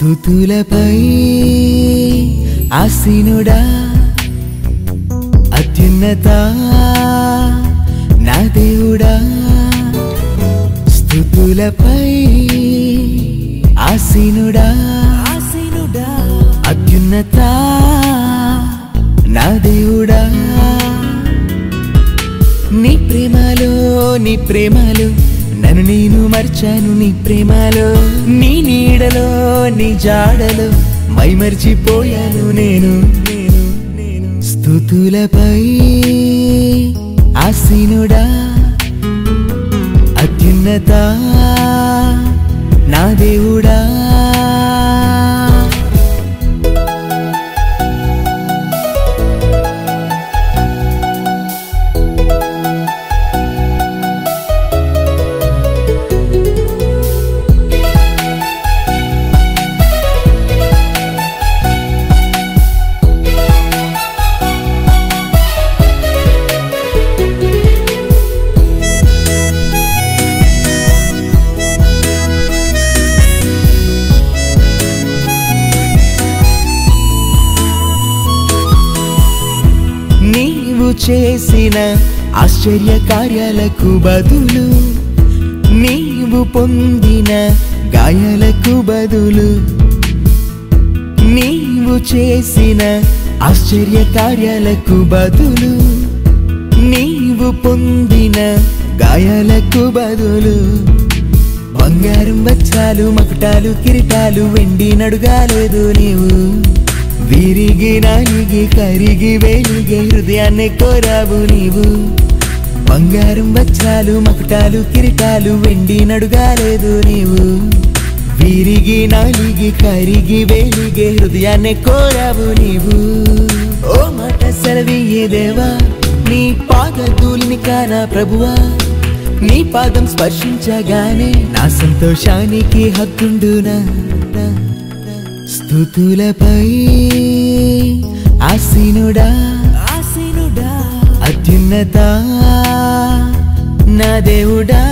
స్థుతులపై ఆసీనుడా అత్యున్నత నా దేవుడా స్థుతులపై ఆసీనుడా ఆసీనుడా అత్యున్నత నా దేవుడా నీ ప్రేమలో నీ ప్రేమలో నన్ను నేను మర్చాను నీ ప్రేమలో నీ నీడలో నీ జాడలో మై మర్చిపోయాను నేను నేను నేను స్థుతులపై ఆసీనుడా అత్యున్నత నా దేవుడా నీవు చేసిన ఆశ్చర్య కార్యాలకు బదులు నీవు పొందిన గాయాలకు బదులు నీవు చేసిన ఆశ్చర్య కార్యాలకు బదులు నీవు పొందిన గాయాలకు బదులు బంగారం బచ్చాలు మకుటాలు కిరీటాలు వెండి నడుగాలేదు నీవు విరిగి నాలిగి కరిగి వెలిగే హృదయాన్ని కోరావు నీవు బంగారం బచ్చాలు మకుటాలు కిరీటాలు వెండి నడుగాలేదు నీవు విరిగి నాలిగి కరిగి వెలిగే హృదయాన్ని కోరావు నీవు ఓ మాట సెలవియ్యే దేవా నీ పాద ధూళిని కానా ప్రభువా నీ పాదం స్పర్శించగానే నా సంతోషానికి హక్కుండునా స్థుతులపై ఆసీనుడా ఆసీనుడా అత్యున్నత నా దేవుడా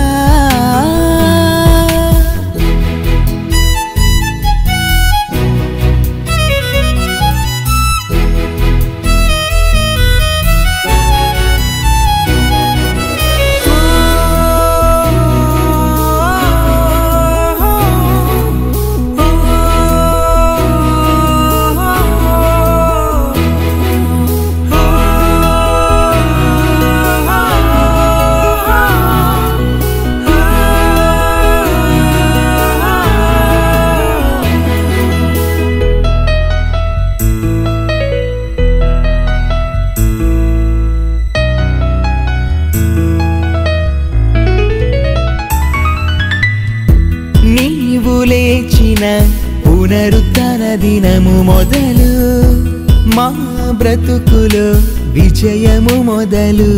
నీవు లేచిన పునరుత్న దినము మొదలు మా బ్రతుకులో విజయము మొదలు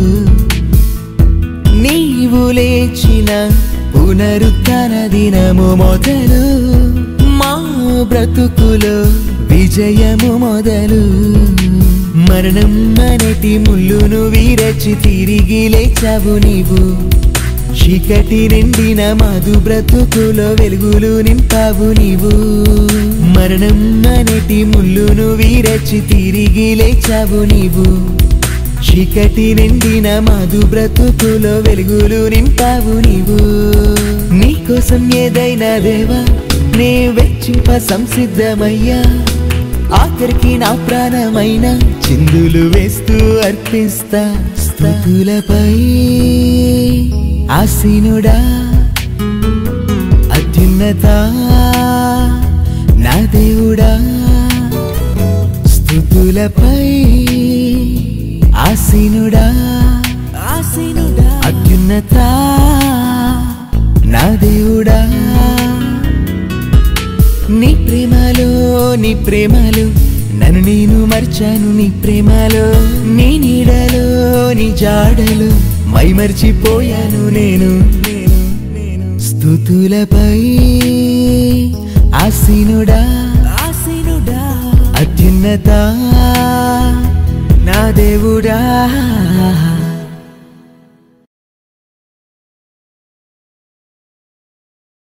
నీవు లేచిన పునరుత్న దినము మొదలు మా బ్రతుకులో విజయము మొదలు మరణం అనేటి ముళ్ళును వీరచి తిరిగి లేచావు నీవు చీకటి నిండిన మధు బ్రతుకులో వెలుగులు నింపావు నీవు మరణం అనేటి ముళ్ళును వీరచి తిరిగి లేచావు నీవు చీకటి నిండిన మధు బ్రతుకులో వెలుగులు నింపావు నీవు నీకోసం ఏదైనా దేవా నే వెచ్చింప సంసిద్ధమయ్యా ఆఖరికి నా ప్రాణమైన చిందులు వేస్తూ అర్పిస్తా స్థుతులపై ఆసీనుడా అత్యున్నత నా దేవుడా స్థుతులపై ఆసీనుడా ఆసీనుడా అత్యున్నత నా దేవుడా నీ ప్రేమలో నీ ప్రేమలో నన్ను నేను మర్చాను నీ ప్రేమలో నీ నీడలో నీ జాడలో మై మర్చిపోయాను నేను నేను నేను స్థుతులపై ఆసీనుడా ఆసీనుడా అత్యున్నత నా దేవుడా